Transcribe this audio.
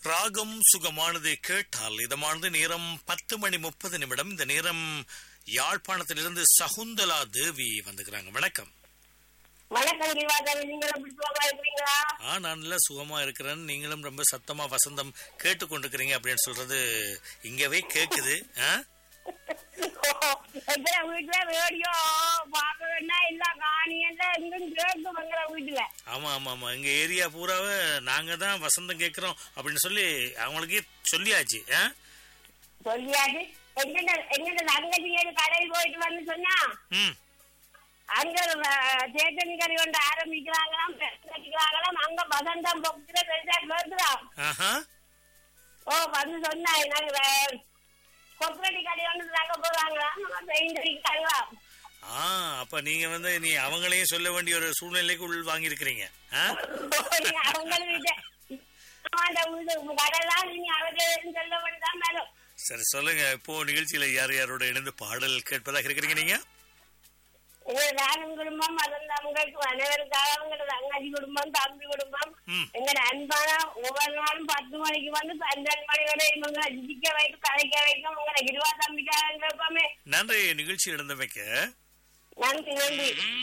ராகம் சுகமானது கேட்டால் இதமானது நேரம் பத்து மணி முப்பது நிமிடம் இந்த நேரம் யாழ்ப்பாணத்திலிருந்து சகுந்தலா தேவி வந்துக்கிறாங்க வணக்கம் வணக்கம் திவாகர் நீங்க எப்படி சுகமா இருக்கிறீங்களா ஆ நான் நல்லா சுகமா இருக்கிறேன் நீங்களும் ரொம்ப சத்தமா வசந்தம் கேட்டு கொண்டிருக்கிறீங்க அப்படின்னு சொல்றது இங்கவே கேக்குது ஆ? எங்க வீட்டுல ரேடியோ பாக்கணும்னா எல்லாம் காணி எல்லாம் எங்கும் கேட்கும் எங்கிற வீட்டுல ஆமா ஆமா ஆமா எங்க ஏரியா பூராவே நாங்க தான் வசந்தம் கேக்குறோம் அப்படின்னு சொல்லி அவங்களுக்கே சொல்லியாச்சு ஆ? சொல்லியாது எங்கிட்ட எங்கிட்ட தங்கச்சி கடையில் போயிட்டு வந்து சொன்னா ம் அங்க சேத்தனி கறி கொண்டு ஆரம்பிக்கிறாங்களாம் கட்டிக்கிறாங்களாம் அங்க வசந்தம் பொக்குல பெருசா கேட்குறான் ஆஹா ஓ வந்து சொன்னா நாங்க கொக்கரடி கடை ஒன்று தாக்க போறாங்களாம் பெயிண்ட் அடிக்கிறாங்களாம் ஆ அப்ப நீங்க வந்து நீ அவங்களையும் சொல்ல வேண்டிய ஒரு சூழ்நிலைக்கு உள் வாங்கியிருக்கிறீங்க ஆ? அவங்களும் வீட்டு ஆமாண்டா வீடு கடலாம் நீங்க அவர்கள் சொல்ல வேண்டியதான் மேலும் சரி சொல்லுங்க இப்போ நிகழ்ச்சியில யார் யாரோட இணைந்து பாடல் கேட்பதாக இருக்கிறீங்க நீங்க எங்க வேணும் குடும்பம் அதன் அவங்களுக்கு அனைவருக்காக அவங்களோட தங்கச்சி குடும்பம் தம்பி குடும்பம் ம். எங்க அன்பான ஒவ்வொரு நாளும் பத்து மணிக்கு வந்து பன்னெண்டு மணி வரை இவங்க ஜிக்க வைக்கும் கலைக்க வைக்கும் உங்களை இருவா தம்பிக்காக எப்பவுமே நன்றி நிகழ்ச்சி நடந்தமைக்கு நன்றி நன்றி